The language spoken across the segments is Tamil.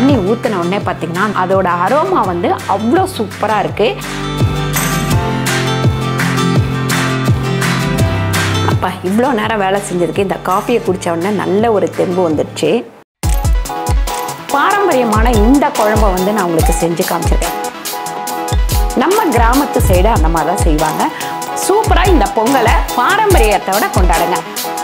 தண்ணி ஊற்றின உடனே பார்த்தீங்கன்னா அதோட அரோமா வந்து அவ்வளோ சூப்பராக இருக்குது அப்பா இவ்வளோ நேரம் வேலை செஞ்சிருக்கு இந்த காஃபியை குடிச்ச உடனே நல்ல ஒரு தெம்பு வந்துடுச்சு பாரம்பரியமான இந்த குழம்ப வந்து நான் உங்களுக்கு செஞ்சு காமிச்சிருக்கேன் நம்ம கிராமத்து சைடு அந்த மாதிரி தான் செய்வாங்க சூப்பராக இந்த பொங்கலை பாரம்பரியத்தோட கொண்டாடுங்க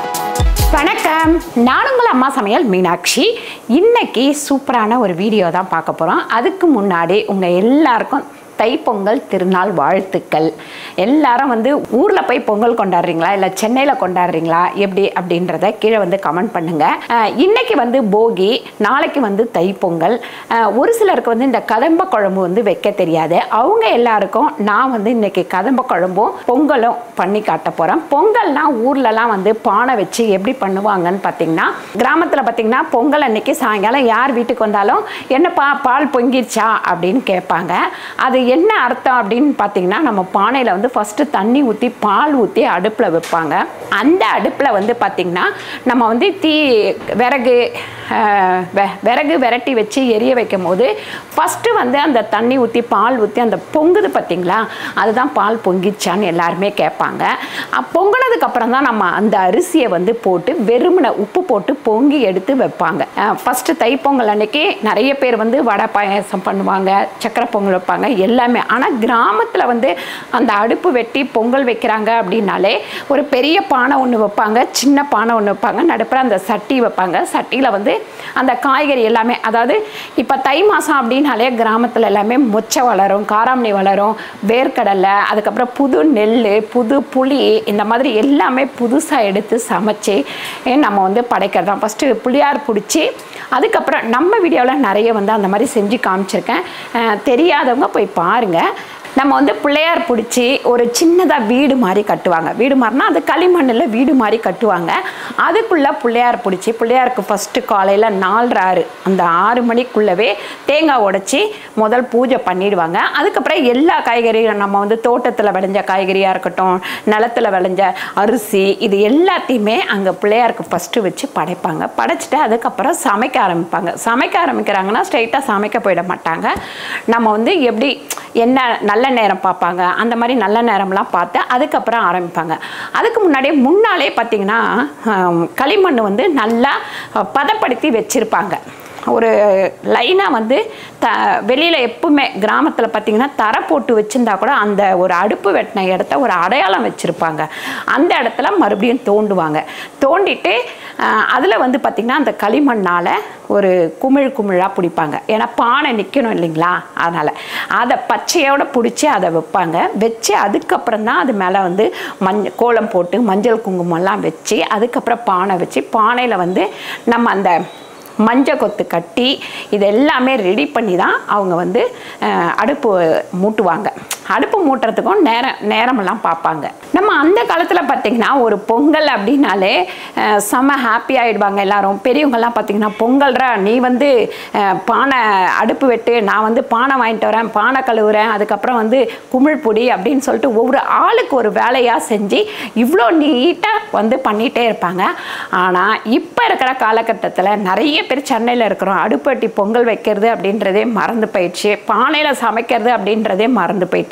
வணக்கம் நான் உங்கள் அம்மா சமையல் மீனாட்சி இன்னைக்கு சூப்பரான ஒரு வீடியோ தான் பார்க்க போகிறோம் அதுக்கு முன்னாடி உங்கள் எல்லாருக்கும் தைப்பொங்கல் திருநாள் வாழ்த்துக்கள் எல்லாரும் வந்து ஊரில் போய் பொங்கல் கொண்டாடுறீங்களா இல்லை சென்னையில் கொண்டாடுறீங்களா எப்படி அப்படின்றத கீழே வந்து கமெண்ட் பண்ணுங்கள் அஹ் இன்னைக்கு வந்து போகி நாளைக்கு வந்து தைப்பொங்கல் அஹ் ஒரு சிலருக்கு வந்து இந்த கதம்ப குழம்பு வந்து வைக்க தெரியாது அவங்க எல்லாருக்கும் நான் வந்து இன்னைக்கு கதம்ப குழம்பும் பொங்கலும் பண்ணி காட்ட போகிறேன் பொங்கல்னா ஊர்லலாம் வந்து பானை வச்சு எப்படி பண்ணுவாங்கன்னு பார்த்தீங்கன்னா கிராமத்தில் பார்த்தீங்கன்னா பொங்கல் அன்னைக்கு சாயங்காலம் யார் வீட்டுக்கு வந்தாலும் என்னப்பா பால் பொங்கிருச்சா அப்படின்னு கேட்பாங்க அது என்ன அர்த்தம் அப்படின்னு பார்த்தீங்கன்னா நம்ம பானையில் வந்து ஃபஸ்ட்டு தண்ணி ஊற்றி பால் ஊற்றி அடுப்பில் வைப்பாங்க அந்த அடுப்பில் வந்து பார்த்திங்கன்னா நம்ம வந்து தீ விறகு அஹ், வெ- விறகு விரட்டி வச்சு எரிய வைக்கும் போது ஃபஸ்ட்டு வந்து அந்த தண்ணி ஊற்றி பால் ஊற்றி அந்த பொங்குது பார்த்தீங்களா அதுதான் பால் பொங்கிச்சான்னு எல்லாருமே கேட்பாங்க அப் பொங்குனதுக்கு அப்புறம் தான் நம்ம அந்த அரிசியை வந்து போட்டு வெறுமனை உப்பு போட்டு பொங்கி எடுத்து வைப்பாங்க ஃபஸ்ட்டு தைப்பொங்கல் அன்னைக்கு நிறைய பேர் வந்து வடை பாயாசம் பண்ணுவாங்க சக்கரை பொங்கல் வைப்பாங்க எல்லாமே ஆனால் கிராமத்தில் வந்து அந்த அடுப்பு வெட்டி பொங்கல் வைக்கிறாங்க அப்படின்னாலே ஒரு பெரிய பானை ஒன்று வைப்பாங்க சின்ன பானை ஒன்று வைப்பாங்க நடுப்புற அந்த சட்டி வைப்பாங்க சட்டியில் வந்து அந்த காய்கறி எல்லாமே அதாவது இப்போ தை மாதம் அப்படின்னாலே கிராமத்தில் எல்லாமே மொச்சை வளரும் காராமணி வளரும் வேர்க்கடலை அதுக்கப்புறம் புது நெல் புது புளி இந்த மாதிரி எல்லாமே புதுசாக எடுத்து சமைச்சு ஏ, நம்ம வந்து படைக்கிறது தான் ஃபஸ்ட்டு புளியார் பிடிச்சி அதுக்கப்புறம் நம்ம வீடியோவில் நிறைய வந்து அந்த மாதிரி செஞ்சு காமிச்சிருக்கேன் அஹ் தெரியாதவங்க போய் பாருங்கள் நம்ம வந்து பிள்ளையார் பிடிச்சி ஒரு சின்னதாக வீடு மாதிரி கட்டுவாங்க வீடு மாதிரினா அது களிமண்ணில் வீடு மாதிரி கட்டுவாங்க அதுக்குள்ளே பிள்ளையார் பிடிச்சி பிள்ளையாருக்கு ஃபஸ்ட்டு காலையில் நாலரை ஆறு அந்த ஆறு மணிக்குள்ளவே தேங்காய் உடைச்சி முதல் பூஜை பண்ணிடுவாங்க அதுக்கப்புறம் எல்லா காய்கறியும் நம்ம வந்து தோட்டத்தில் விளைஞ்ச காய்கறியாக இருக்கட்டும் நிலத்தில் விளைஞ்ச அரிசி இது எல்லாத்தையுமே அங்கே பிள்ளையாருக்கு ஃபஸ்ட்டு வச்சு படைப்பாங்க படைச்சிட்டு அதுக்கப்புறம் சமைக்க ஆரம்பிப்பாங்க சமைக்க ஆரம்பிக்கிறாங்கன்னா ஸ்ட்ரைட்டாக சமைக்க போயிட மாட்டாங்க நம்ம வந்து எப்படி என்ன நல்ல நேரம் பார்ப்பாங்க அந்த மாதிரி நல்ல நேரம்லாம் பார்த்து அதுக்கப்புறம் ஆரம்பிப்பாங்க அதுக்கு முன்னாடியே முன்னாலே பார்த்தீங்கன்னா ஆம், களிமண் வந்து நல்லா அஹ், பதப்படுத்தி வச்சுருப்பாங்க ஒரு லைனாக வந்து த வெளியில் எப்பவுமே கிராமத்தில் பார்த்தீங்கன்னா தரை போட்டு வச்சுருந்தா கூட அந்த ஒரு அடுப்பு வெட்டின இடத்த ஒரு அடையாளம் வச்சுருப்பாங்க அந்த இடத்துல மறுபடியும் தோண்டுவாங்க தோண்டிட்டு அதில் வந்து பார்த்திங்கன்னா அந்த களிமண்ணால் ஒரு குமிழ் குமிழாக பிடிப்பாங்க ஏன்னா பானை நிற்கணும் இல்லைங்களா அதனால் அதை பச்சையோட பிடிச்சி அதை வைப்பாங்க வச்சு அதுக்கப்புறம் தான் அது மேலே வந்து மஞ்ச கோலம் போட்டு மஞ்சள் குங்குமம்லாம் வச்சு அதுக்கப்புறம் பானை வச்சு பானையில் வந்து நம்ம அந்த மஞ்சள் கொத்து கட்டி இது எல்லாமே ரெடி பண்ணி தான் அவங்க வந்து அஹ், அடுப்பு மூட்டுவாங்க அடுப்பு மூட்டுறதுக்கும் நேரம் நேரமெல்லாம் பார்ப்பாங்க நம்ம அந்த காலத்தில் பார்த்திங்கன்னா ஒரு பொங்கல் அப்படின்னாலே அஹ், செம ஹாப்பி ஆகிடுவாங்க எல்லாரும் பெரியவங்கெல்லாம் பார்த்திங்கன்னா பொங்கல்ரா நீ வந்து அஹ், பானை அடுப்பு வெட்டு நான் வந்து பானை வாங்கிட்டு வரேன் பானை கழுவுறேன் அதுக்கப்புறம் வந்து குமிழ் பொடி அப்படின்னு சொல்லிட்டு ஒவ்வொரு ஆளுக்கு ஒரு வேலையாக செஞ்சு இவ்வளோ நீட்டாக வந்து பண்ணிகிட்டே இருப்பாங்க ஆனால் இப்போ இருக்கிற காலகட்டத்தில் நிறைய பேர் சென்னையில் இருக்கிறோம் அடுப்பட்டி பொங்கல் வைக்கிறது அப்படின்றதே மறந்து போயிடுச்சு பானையில் சமைக்கிறது அப்படின்றதே மறந்து போயிட்டாங்க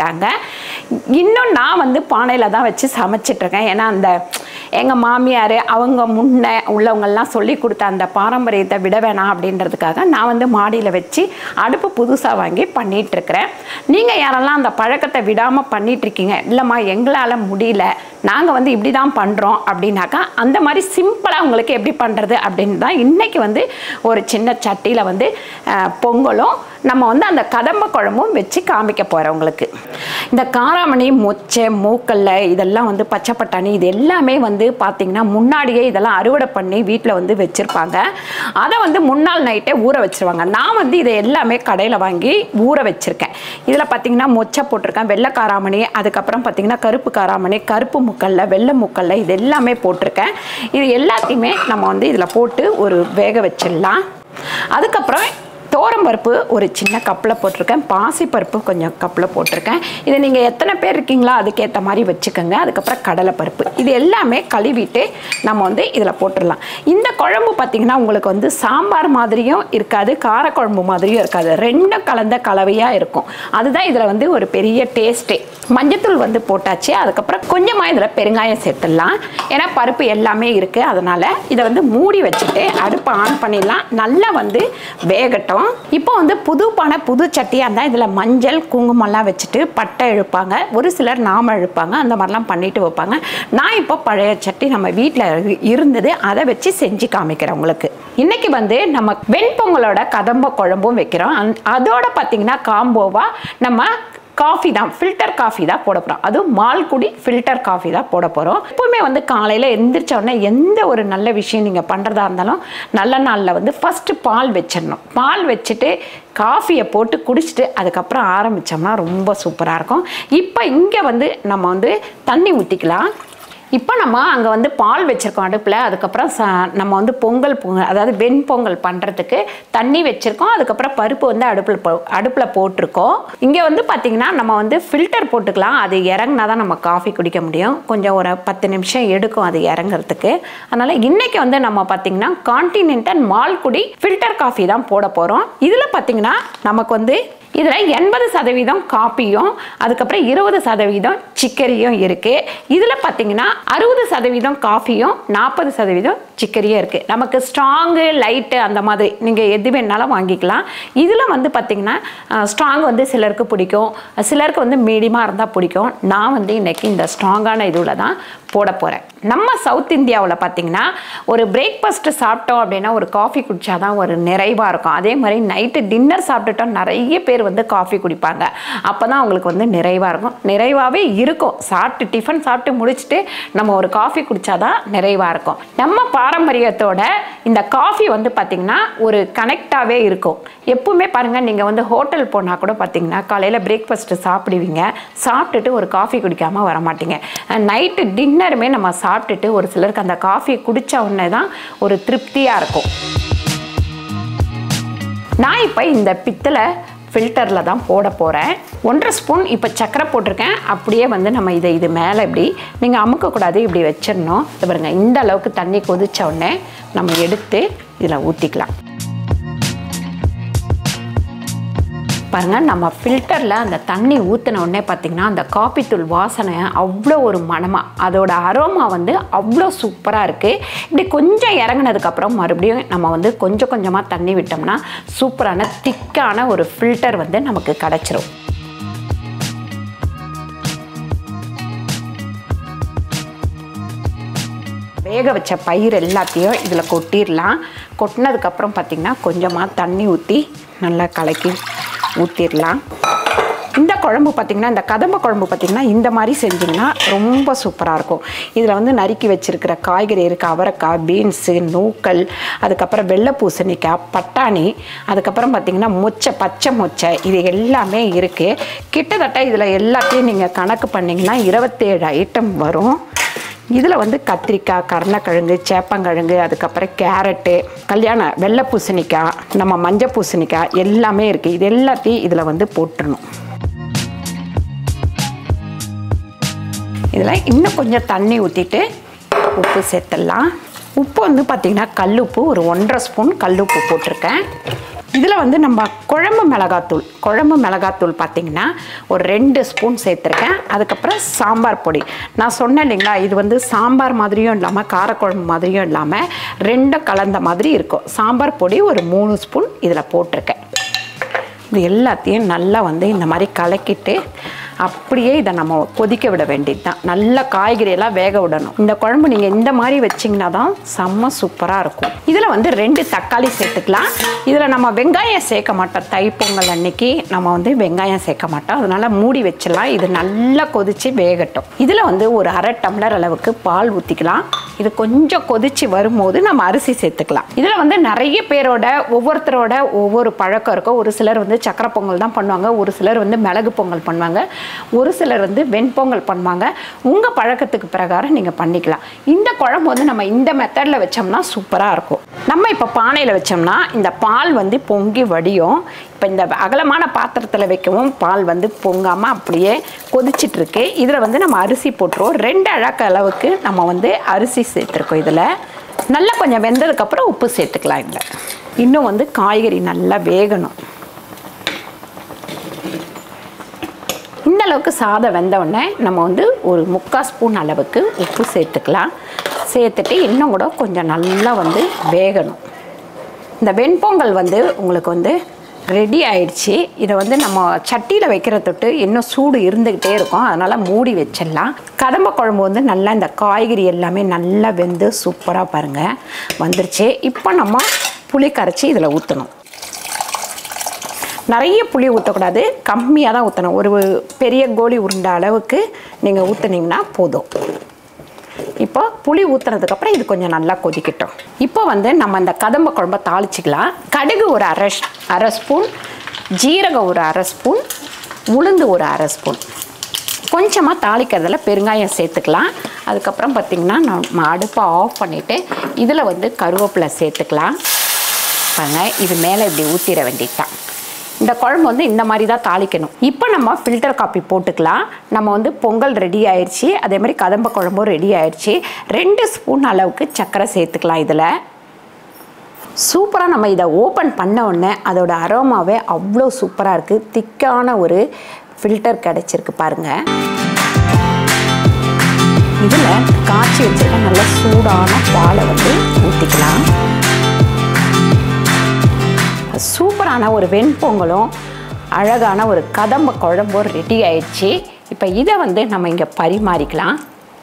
இன்னும் நான் வந்து பானையில் தான் வச்சு சமைச்சிட்ருக்கேன் ஏன்னா அந்த எங்கள் மாமியார் அவங்க முன்ன உள்ளவங்கெல்லாம் சொல்லி கொடுத்த அந்த பாரம்பரியத்தை விட வேணாம் அப்படின்றதுக்காக நான் வந்து மாடியில் வச்சு அடுப்பு புதுசாக வாங்கி பண்ணிகிட்ருக்கிறேன் நீங்கள் யாரெல்லாம் அந்த பழக்கத்தை விடாமல் பண்ணிகிட்ருக்கீங்க இல்லைம்மா எங்களால் முடியல நாங்கள் வந்து இப்படி தான் பண்ணுறோம் அப்படின்னாக்கா அந்த மாதிரி சிம்பிளாக உங்களுக்கு எப்படி பண்ணுறது அப்படின்னு தான் இன்றைக்கி வந்து ஒரு சின்ன சட்டியில் வந்து அஹ், பொங்கலும் நம்ம வந்து அந்த கதம்ப குழம்பும் வச்சு காமிக்க போகிறோம் உங்களுக்கு இந்த காராமணி மொச்சை மூக்கல்ல இதெல்லாம் வந்து பச்சை பட்டாணி இது எல்லாமே வந்து பார்த்திங்கன்னா முன்னாடியே இதெல்லாம் அறுவடை பண்ணி வீட்டில் வந்து வச்சுருப்பாங்க அதை வந்து முன்னாள் நைட்டே ஊற வச்சிருவாங்க நான் வந்து இதை எல்லாமே கடையில் வாங்கி ஊற வச்சுருக்கேன் இதில் பார்த்திங்கன்னா மொச்சை போட்டிருக்கேன் வெள்ளை காராமணி அதுக்கப்புறம் பார்த்திங்கன்னா கருப்பு காராமணி கருப்பு முக்கல்ல வெள்ளை முக்கல்ல இது எல்லாமே போட்டிருக்கேன் இது எல்லாத்தையுமே நம்ம வந்து இதில் போட்டு ஒரு வேக வச்சிடலாம் அதுக்கப்புறம் பருப்பு ஒரு சின்ன கப்பில் போட்டிருக்கேன் பாசிப்பருப்பு கொஞ்சம் கப்பில் போட்டிருக்கேன் இதை நீங்கள் எத்தனை பேர் இருக்கீங்களோ அதுக்கேற்ற மாதிரி வச்சுக்கோங்க அதுக்கப்புறம் கடலைப்பருப்பு இது எல்லாமே கழுவிட்டு நம்ம வந்து இதில் போட்டுடலாம் இந்த குழம்பு பார்த்திங்கன்னா உங்களுக்கு வந்து சாம்பார் மாதிரியும் இருக்காது காரக்குழம்பு மாதிரியும் இருக்காது ரெண்டும் கலந்த கலவையாக இருக்கும் அதுதான் இதில் வந்து ஒரு பெரிய டேஸ்ட்டே மஞ்சத்தூள் வந்து போட்டாச்சு அதுக்கப்புறம் கொஞ்சமாக இதில் பெருங்காயம் சேர்த்துடலாம் ஏன்னா பருப்பு எல்லாமே இருக்குது அதனால் இதை வந்து மூடி வச்சுட்டு அடுப்பை ஆன் பண்ணிடலாம் நல்லா வந்து வேகட்டும் இப்போ வந்து புது பானை புது சட்டியாக இருந்தால் இதில் மஞ்சள் குங்குமம்லாம் வச்சுட்டு பட்டை இழுப்பாங்க ஒரு சிலர் நாம இழுப்பாங்க அந்த மாதிரிலாம் பண்ணிட்டு வைப்பாங்க நான் இப்போ பழைய சட்டி நம்ம வீட்டில் இருந்தது அதை வச்சு செஞ்சு காமிக்கிறேன் உங்களுக்கு இன்னைக்கு வந்து நம்ம வெண்பொங்கலோட கதம்ப குழம்பும் வைக்கிறோம் அந்- அதோட பார்த்தீங்கன்னா காம்போவா நம்ம காஃபி தான் ஃபில்டர் காஃபி தான் போட போகிறோம் அதுவும் மால்குடி ஃபில்டர் காஃபி தான் போட போகிறோம் எப்பவுமே வந்து காலையில் எந்திரிச்ச உடனே எந்த ஒரு நல்ல விஷயம் நீங்கள் பண்ணுறதா இருந்தாலும் நல்ல நாளில் வந்து ஃபஸ்ட்டு பால் வச்சிடணும் பால் வச்சுட்டு காஃபியை போட்டு குடிச்சிட்டு அதுக்கப்புறம் ஆரம்பித்தோம்னா ரொம்ப சூப்பராக இருக்கும் இப்போ இங்கே வந்து நம்ம வந்து தண்ணி ஊற்றிக்கலாம் இப்போ நம்ம அங்கே வந்து பால் வச்சுருக்கோம் அடுப்பில் அதுக்கப்புறம் ச நம்ம வந்து பொங்கல் பொங்கல் அதாவது வெண்பொங்கல் பண்ணுறதுக்கு தண்ணி வச்சுருக்கோம் அதுக்கப்புறம் பருப்பு வந்து அடுப்பில் போ அடுப்பில் போட்டிருக்கோம் இங்கே வந்து பார்த்திங்கன்னா நம்ம வந்து ஃபில்டர் போட்டுக்கலாம் அது இறங்குனா தான் நம்ம காஃபி குடிக்க முடியும் கொஞ்சம் ஒரு பத்து நிமிஷம் எடுக்கும் அது இறங்குறதுக்கு அதனால் இன்றைக்கி வந்து நம்ம பார்த்திங்கன்னா கான்டினென்டல் மால்குடி ஃபில்டர் காஃபி தான் போட போகிறோம் இதில் பார்த்திங்கன்னா நமக்கு வந்து இதில் எண்பது சதவீதம் காப்பியும் அதுக்கப்புறம் இருபது சதவீதம் சிக்கரியும் இருக்குது இதில் பார்த்தீங்கன்னா அறுபது சதவீதம் காஃபியும் நாற்பது சதவீதம் சிக்கரியும் இருக்குது நமக்கு ஸ்ட்ராங்கு லைட்டு அந்த மாதிரி நீங்கள் எது வேணாலும் வாங்கிக்கலாம் இதில் வந்து பார்த்தீங்கன்னா ஸ்ட்ராங் வந்து சிலருக்கு பிடிக்கும் சிலருக்கு வந்து மீடியமாக இருந்தால் பிடிக்கும் நான் வந்து இன்னைக்கு இந்த ஸ்ட்ராங்கான இதுவில் தான் போட போகிறேன் நம்ம சவுத் இந்தியாவில் பார்த்தீங்கன்னா ஒரு பிரேக்ஃபாஸ்ட்டு சாப்பிட்டோம் அப்படின்னா ஒரு காஃபி குடிச்சாதான் ஒரு நிறைவாக இருக்கும் அதே மாதிரி நைட்டு டின்னர் சாப்பிட்டுட்டோம் நிறைய பேர் வந்து காஃபி குடிப்பாங்க அப்போ தான் அவங்களுக்கு வந்து நிறைவாக இருக்கும் நிறைவாகவே இருக்கும் சாப்பிட்டு டிஃபன் சாப்பிட்டு முடிச்சுட்டு நம்ம ஒரு காஃபி குடிச்சாதான் நிறைவாக இருக்கும் நம்ம பாரம்பரியத்தோட இந்த காஃபி வந்து பார்த்திங்கன்னா ஒரு கனெக்டாகவே இருக்கும் எப்பவுமே பாருங்கள் நீங்கள் வந்து ஹோட்டல் போனால் கூட பார்த்தீங்கன்னா காலையில் பிரேக்ஃபாஸ்ட்டு சாப்பிடுவீங்க சாப்பிட்டுட்டு ஒரு காஃபி குடிக்காமல் வர மாட்டீங்க நைட்டு டின்னருமே நம்ம சாப்பிட்டுட்டு ஒரு சிலருக்கு அந்த காஃபி குடித்த உடனே தான் ஒரு திருப்தியாக இருக்கும் நான் இப்போ இந்த பித்தளை ஃபில்டரில் தான் போட போகிறேன் ஒன்றரை ஸ்பூன் இப்போ சர்க்கரை போட்டிருக்கேன் அப்படியே வந்து நம்ம இதை இது மேலே இப்படி நீங்கள் அமுக்கக்கூடாது இப்படி வச்சிடணும் இது பாருங்க இந்த அளவுக்கு தண்ணி கொதிச்ச உடனே நம்ம எடுத்து இதில் ஊற்றிக்கலாம் பாருங்க நம்ம ஃபில்டரில் அந்த தண்ணி ஊற்றின உடனே பார்த்தீங்கன்னா அந்த காப்பி தூள் வாசனை அவ்வளோ ஒரு மணமாக அதோட அரோமா வந்து அவ்வளோ சூப்பராக இருக்குது இப்படி கொஞ்சம் இறங்குனதுக்கப்புறம் மறுபடியும் நம்ம வந்து கொஞ்சம் கொஞ்சமாக தண்ணி விட்டோம்னா சூப்பரான திக்கான ஒரு ஃபில்டர் வந்து நமக்கு கிடச்சிரும் வேக வச்ச பயிர் எல்லாத்தையும் இதில் கொட்டிடலாம் கொட்டினதுக்கப்புறம் பார்த்திங்கன்னா கொஞ்சமாக தண்ணி ஊற்றி நல்லா கலக்கி ஊற்றிடலாம் இந்த குழம்பு பார்த்திங்கன்னா இந்த கதம்ப குழம்பு பார்த்திங்கன்னா இந்த மாதிரி செஞ்சிங்கன்னா ரொம்ப சூப்பராக இருக்கும் இதில் வந்து நறுக்கி வச்சிருக்கிற காய்கறி இருக்குது அவரைக்காய் பீன்ஸு நூக்கல் அதுக்கப்புறம் வெள்ளை பூசணிக்காய் பட்டாணி அதுக்கப்புறம் பார்த்திங்கன்னா மொச்சை பச்சை மொச்சை இது எல்லாமே இருக்குது கிட்டத்தட்ட இதில் எல்லாத்தையும் நீங்கள் கணக்கு பண்ணிங்கன்னா இருபத்தேழு ஐட்டம் வரும் இதில் வந்து கத்திரிக்காய் கருணக்கிழங்கு சேப்பங்கிழங்கு அதுக்கப்புறம் கேரட்டு கல்யாண வெள்ளை பூசணிக்காய் நம்ம மஞ்சள் பூசணிக்காய் எல்லாமே இருக்குது இது எல்லாத்தையும் இதில் வந்து போட்டுடணும் இதில் இன்னும் கொஞ்சம் தண்ணி ஊற்றிட்டு உப்பு சேர்த்துடலாம் உப்பு வந்து பார்த்திங்கன்னா கல்லுப்பு ஒரு ஒன்றரை ஸ்பூன் கல்லுப்பு போட்டிருக்கேன் இதில் வந்து நம்ம குழம்பு மிளகாத்தூள் குழம்பு மிளகாத்தூள் பார்த்திங்கன்னா ஒரு ரெண்டு ஸ்பூன் சேர்த்துருக்கேன் அதுக்கப்புறம் சாம்பார் பொடி நான் சொன்னேன் இல்லைங்களா இது வந்து சாம்பார் மாதிரியும் இல்லாமல் காரக்குழம்பு மாதிரியும் இல்லாமல் ரெண்டும் கலந்த மாதிரி இருக்கும் சாம்பார் பொடி ஒரு மூணு ஸ்பூன் இதில் போட்டிருக்கேன் இது எல்லாத்தையும் நல்லா வந்து இந்த மாதிரி கலக்கிட்டு அப்படியே இதை நம்ம கொதிக்க விட வேண்டியது தான் நல்ல காய்கறி எல்லாம் வேக விடணும் இந்த குழம்பு நீங்கள் இந்த மாதிரி வச்சிங்கன்னா தான் செம்ம சூப்பராக இருக்கும் இதில் வந்து ரெண்டு தக்காளி சேர்த்துக்கலாம் இதில் நம்ம வெங்காயம் சேர்க்க மாட்டோம் தைப்பொங்கல் அன்னைக்கு நம்ம வந்து வெங்காயம் சேர்க்க மாட்டோம் அதனால் மூடி வச்சிடலாம் இது நல்லா கொதித்து வேகட்டும் இதில் வந்து ஒரு அரை டம்ளர் அளவுக்கு பால் ஊற்றிக்கலாம் இது கொஞ்சம் கொதிச்சு வரும்போது நம்ம அரிசி சேர்த்துக்கலாம் இதில் வந்து நிறைய பேரோட ஒவ்வொருத்தரோட ஒவ்வொரு பழக்கம் இருக்கும் ஒரு சிலர் வந்து சக்கரை பொங்கல் தான் பண்ணுவாங்க ஒரு சிலர் வந்து மிளகு பொங்கல் பண்ணுவாங்க ஒரு சிலர் வந்து வெண்பொங்கல் பண்ணுவாங்க உங்கள் பழக்கத்துக்கு பிரகாரம் நீங்கள் பண்ணிக்கலாம் இந்த குழம்பு வந்து நம்ம இந்த மெத்தடில் வச்சோம்னா சூப்பராக இருக்கும் நம்ம இப்போ பானையில் வச்சோம்னா இந்த பால் வந்து பொங்கி வடியும் இப்போ இந்த அகலமான பாத்திரத்தில் வைக்கவும் பால் வந்து பொங்காமல் அப்படியே கொதிச்சிட்டு இருக்கு இதில் வந்து நம்ம அரிசி போட்டுருவோம் ரெண்டு அழகு அளவுக்கு நம்ம வந்து அரிசி சேர்த்துருக்கோம் இதில் நல்லா கொஞ்சம் வெந்ததுக்கப்புறம் உப்பு சேர்த்துக்கலாம் இதில் இன்னும் வந்து காய்கறி நல்லா வேகணும் இந்த அளவுக்கு சாதம் வெந்த உடனே நம்ம வந்து ஒரு முக்கால் ஸ்பூன் அளவுக்கு உப்பு சேர்த்துக்கலாம் சேர்த்துட்டு இன்னும் கூட கொஞ்சம் நல்லா வந்து வேகணும் இந்த வெண்பொங்கல் வந்து உங்களுக்கு வந்து ரெடி ஆயிடுச்சு இதை வந்து நம்ம சட்டியில் வைக்கிற தொட்டு இன்னும் சூடு இருந்துக்கிட்டே இருக்கும் அதனால் மூடி வச்சிடலாம் கதம்ப குழம்பு வந்து நல்லா இந்த காய்கறி எல்லாமே நல்லா வெந்து சூப்பராக பாருங்கள் வந்துருச்சு இப்போ நம்ம புளி கரைச்சி இதில் ஊற்றணும் நிறைய புளி ஊற்றக்கூடாது கம்மியாக தான் ஊற்றணும் ஒரு பெரிய கோலி உருண்டை அளவுக்கு நீங்கள் ஊற்றுனீங்கன்னா போதும் இப்போ புளி ஊற்றுனதுக்கப்புறம் இது கொஞ்சம் நல்லா கொதிக்கட்டும் இப்போ வந்து நம்ம அந்த கதம்ப குழம்ப தாளிச்சிக்கலாம் கடுகு ஒரு அரை ஸ்- அரை ஸ்பூன் ஜீரகம் ஒரு அரை ஸ்பூன் உளுந்து ஒரு அரை ஸ்பூன் கொஞ்சமாக தாளிக்கிறதுல பெருங்காயம் சேர்த்துக்கலாம் அதுக்கப்புறம் பார்த்திங்கன்னா நம்ம அடுப்பை ஆஃப் பண்ணிவிட்டு இதில் வந்து கருவேப்பிலை சேர்த்துக்கலாம் பாருங்க இது மேலே இப்படி ஊற்றிட வேண்டியதுதான் இந்த குழம்பு வந்து இந்த மாதிரி தான் தாளிக்கணும் இப்போ நம்ம ஃபில்டர் காப்பி போட்டுக்கலாம் நம்ம வந்து பொங்கல் ரெடி ஆயிடுச்சு அதே மாதிரி கதம்ப குழம்பும் ரெடி ஆயிடுச்சு ரெண்டு ஸ்பூன் அளவுக்கு சர்க்கரை சேர்த்துக்கலாம் இதில் சூப்பராக நம்ம இதை ஓப்பன் பண்ண உடனே அதோட அரோமாவே அவ்வளோ சூப்பராக இருக்குது திக்கான ஒரு ஃபில்டர் கிடச்சிருக்கு பாருங்கள் இதில் காய்ச்சி வச்சிருக்க நல்ல சூடான பாலை வந்து ஊற்றிக்கலாம் சூப்பரான ஒரு வெண்பொங்கலும் அழகான ஒரு கதம்ப குழம்பும் ரெடி ஆயிடுச்சு இப்போ இதை வந்து நம்ம இங்கே பரிமாறிக்கலாம்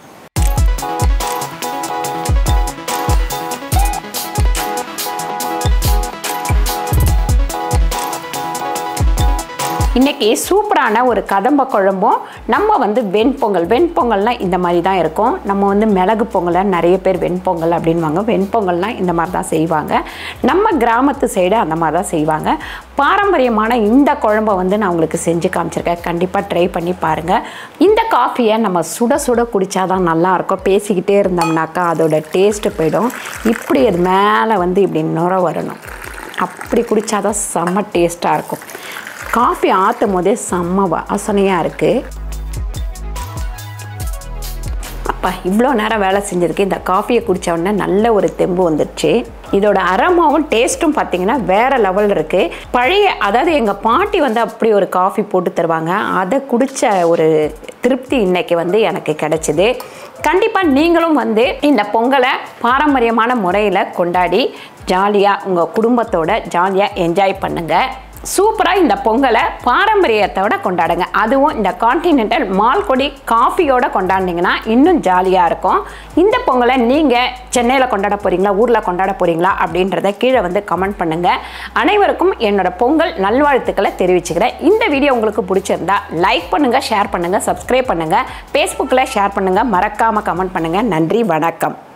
இன்னைக்கு சூப்பரான ஒரு கதம்ப குழம்பும் நம்ம வந்து வெண்பொங்கல் வெண்பொங்கல்னால் இந்த மாதிரி தான் இருக்கும் நம்ம வந்து மிளகு பொங்கலை நிறைய பேர் வெண்பொங்கல் அப்படின்வாங்க வெண்பொங்கல்னால் இந்த மாதிரி தான் செய்வாங்க நம்ம கிராமத்து சைடு அந்த மாதிரி தான் செய்வாங்க பாரம்பரியமான இந்த குழம்பை வந்து நான் உங்களுக்கு செஞ்சு காமிச்சிருக்கேன் கண்டிப்பாக ட்ரை பண்ணி பாருங்கள் இந்த காஃபியை நம்ம சுட சுட குடித்தா தான் நல்லாயிருக்கும் பேசிக்கிட்டே இருந்தோம்னாக்கா அதோட டேஸ்ட்டு போயிடும் இப்படி அது மேலே வந்து இப்படி நுர வரணும் அப்படி குடித்தாதான் செம்ம டேஸ்ட்டாக இருக்கும் காஃபி ஆற்றும் போதே செம்ம வாசனையாக இருக்குது அப்பா இவ்வளோ நேரம் வேலை செஞ்சுருக்கு இந்த காஃபியை குடித்த உடனே நல்ல ஒரு தெம்பு வந்துடுச்சு இதோட அரோமாவும் டேஸ்ட்டும் பார்த்தீங்கன்னா வேற லெவல் இருக்குது பழைய அதாவது எங்கள் பாட்டி வந்து அப்படி ஒரு காஃபி போட்டு தருவாங்க அதை குடித்த ஒரு திருப்தி இன்னைக்கு வந்து எனக்கு கிடைச்சிது கண்டிப்பாக நீங்களும் வந்து இந்த பொங்கலை பாரம்பரியமான முறையில் கொண்டாடி ஜாலியாக உங்கள் குடும்பத்தோட ஜாலியாக என்ஜாய் பண்ணுங்கள் சூப்பராக இந்த பொங்கலை பாரம்பரியத்தோட கொண்டாடுங்க அதுவும் இந்த கான்டினென்டல் மால்கொடி காஃபியோட கொண்டாடினீங்கன்னா இன்னும் ஜாலியாக இருக்கும் இந்த பொங்கலை நீங்கள் சென்னையில் கொண்டாட போகிறீங்களா ஊரில் கொண்டாட போகிறீங்களா அப்படின்றத கீழே வந்து கமெண்ட் பண்ணுங்கள் அனைவருக்கும் என்னோட பொங்கல் நல்வாழ்த்துக்களை தெரிவிச்சுக்கிறேன் இந்த வீடியோ உங்களுக்கு பிடிச்சிருந்தா லைக் பண்ணுங்கள் ஷேர் பண்ணுங்கள் சப்ஸ்கிரைப் பண்ணுங்கள் ஃபேஸ்புக்கில் ஷேர் பண்ணுங்கள் மறக்காமல் கமெண்ட் பண்ணுங்கள் நன்றி வணக்கம்